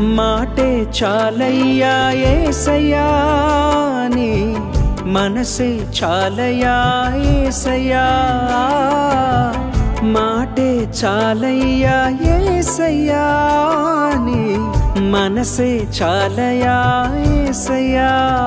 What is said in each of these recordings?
మాటే చాలయ్యా ఏసయ్యా నీ మనసే చాలయ్యా ఏసయ్యా మాటే చాలయ్యా ఏసయ్యా నీ మనసే చాలయ్యా ఏసయ్యా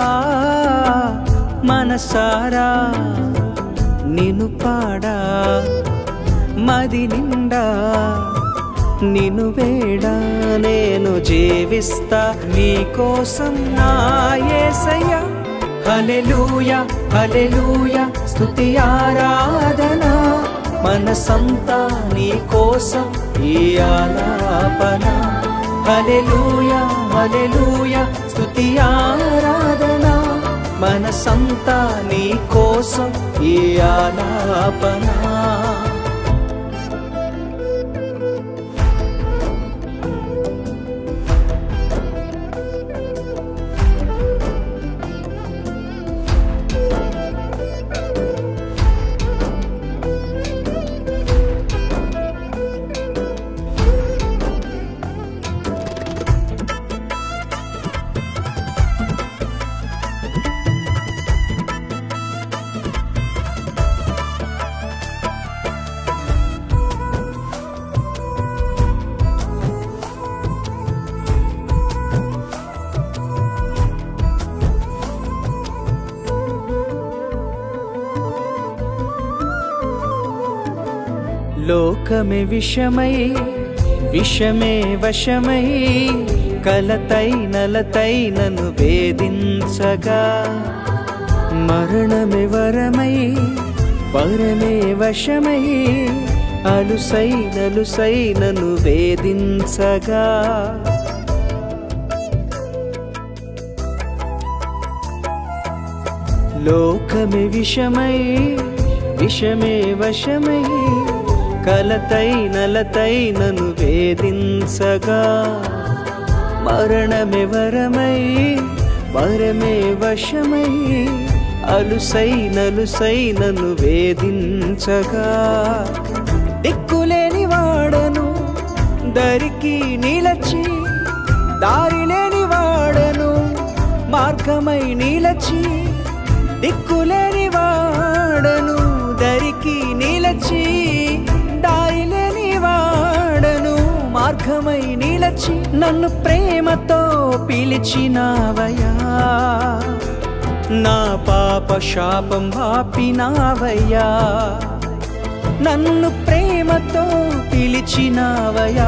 మనసారా నిన్ను పాడా మది నిండా నిన్ను వేడా నేను జీవిస్తా నీకోసం నా యేసయ్య హల్లెలూయ హల్లెలూయ స్తుతి ఆరాధన మనసంతా నీకోసం ఈ ఆలాపన హల్లెలూయ హల్లెలూయ స్తుతి ఆరాధన మనసంతా నీకోసం ఈ ఆలాపన లోకమే విషమై విషమే వశమై కలతై నలతై నన్ను వేధించగా మరణమే వరమై వరమే వశమై అలుసై నలుసై నన్ను వేధించగా లోకమే విషమై విషమే వశమై కలతై నలతై నన్ను వేధించగా మరణమే వరమై వరమే వశమై అలుసై నలుసై నన్ను వేధించగా దిక్కులేని వాడను దరికి నిలచి దారి లేని వాడను మార్గమై నిలచి దిక్కులేని వాడను దరికి నిలచి దారి లేని వాడను మార్గమై నిలచి నన్ను ప్రేమతో పిలిచినావయ్యా నా పాప శాపం వాపినావయ్యా నన్ను ప్రేమతో పిలిచినావయ్యా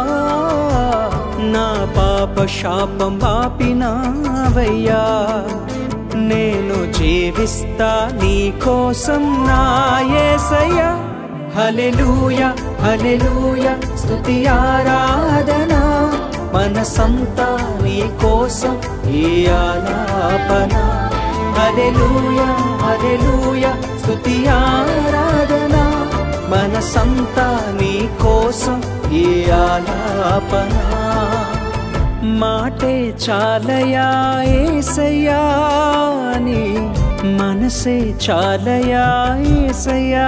నా పాప శాపం వాపినావయ్యా నేను జీవిస్తా నీ కోసం నా యేసయ్యా హల్లెలూయా హల్లెలూయా స్తుతి ఆరాధన మనసంతా నీ కోసం ఈ ఆలాపన హల్లెలూయా హల్లెలూయా స్తుతి ఆరాధన మనసంతా నీ కోసం ఈ ఆలాపన మాటే చాలయా ఏసయ్యా నీ మనసే చాలయా ఏసయ్యా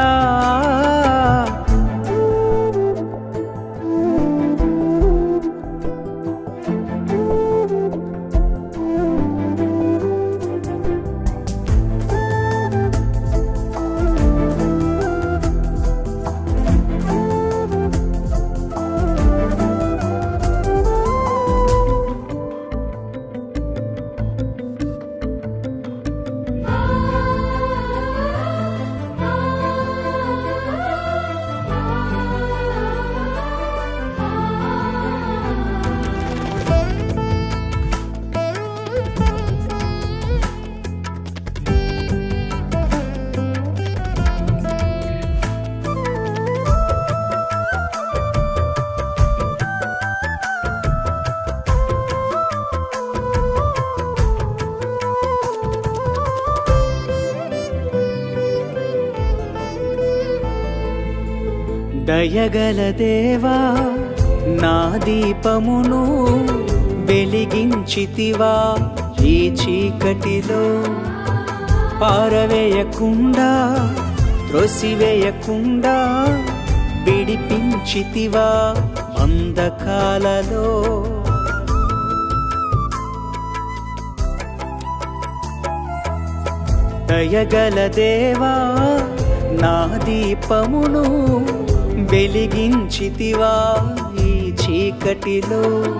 దయగల దేవా నా దీపమును వెలిగించితివా ఈ చీకటిలో పారవేయకుండా త్రోసివేయకుండా విడిపించితివా అంధకాలలో దయగల దేవా నా దీపమును వెలిగించితివా ఈ చీకటిలో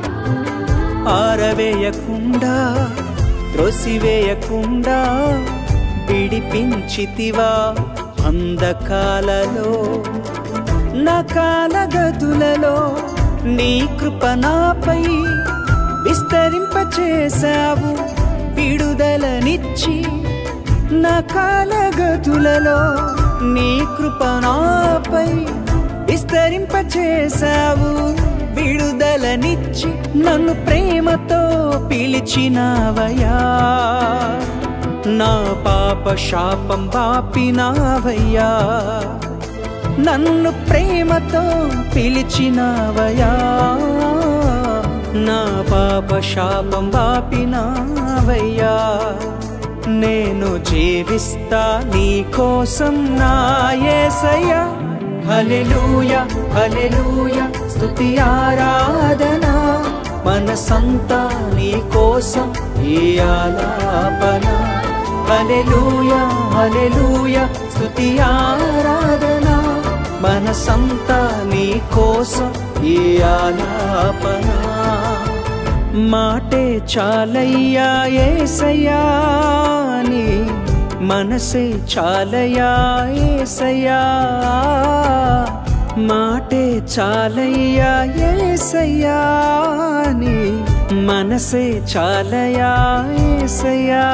ఆరవేయకుండా త్రోసివేయకుండా విడిపించితివా అంధకాలలో నా కాలగతులలో నీ కృప నాపై విస్తరింపచేశావు విడుదలనిచ్చి నా కాలగతులలో నీ కృప నాపై విస్తరింపచేశావు విడుదలనిచ్చి నన్ను ప్రేమతో పిలిచినావయ్యా నా పాప శాపం పాపినావయ్యా నన్ను ప్రేమతో పిలిచినావయ్యా నా పాప శాపం పాపినావయ్యా నేను జీవిస్తా నీ కోసం నా యేసయ్యా హల్లెలూయా హల్లెలూయా స్తుతి ఆరాధన మనసంతా నీ కోసం ఈ ఆలాపన హల్లెలూయా హల్లెలూయా స్తుతి ఆరాధన మనసంతా నీ కోసం ఈ ఆలాపన మాటే చాలయ్యా ఏసయ్యా నీ మనసే చాలయ్యా ఏసయ్యా మాటే చాలయ్యా ఏసయ్యా నీ మనసే చాలయ్యా ఏసయ్యా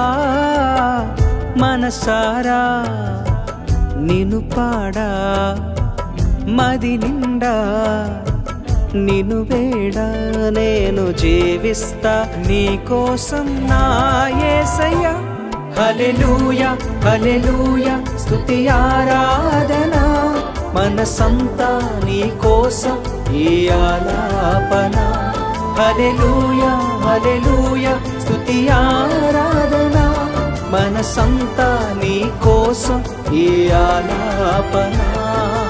మనసారా నిను పాడా మది నిండా నిను వేడ నేను జీవిస్తా నీ కోసం నా యేసయ్య హల్లెలూయా హల్లెలూయా స్తుతి ఆరాధన మనసంతా నీ కోసం ఈ ఆలాపన హల్లెలూయా హల్లెలూయా స్తుతి ఆరాధన మనసంతా నీ కోసం ఈ ఆలాపన